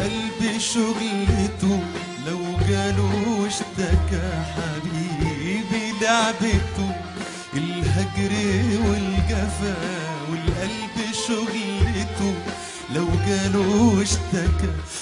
والقلب شغلته لو جاله اشتكى حبيبي لعبته الهجر والجفا والقلب شغلته لو جاله اشتكى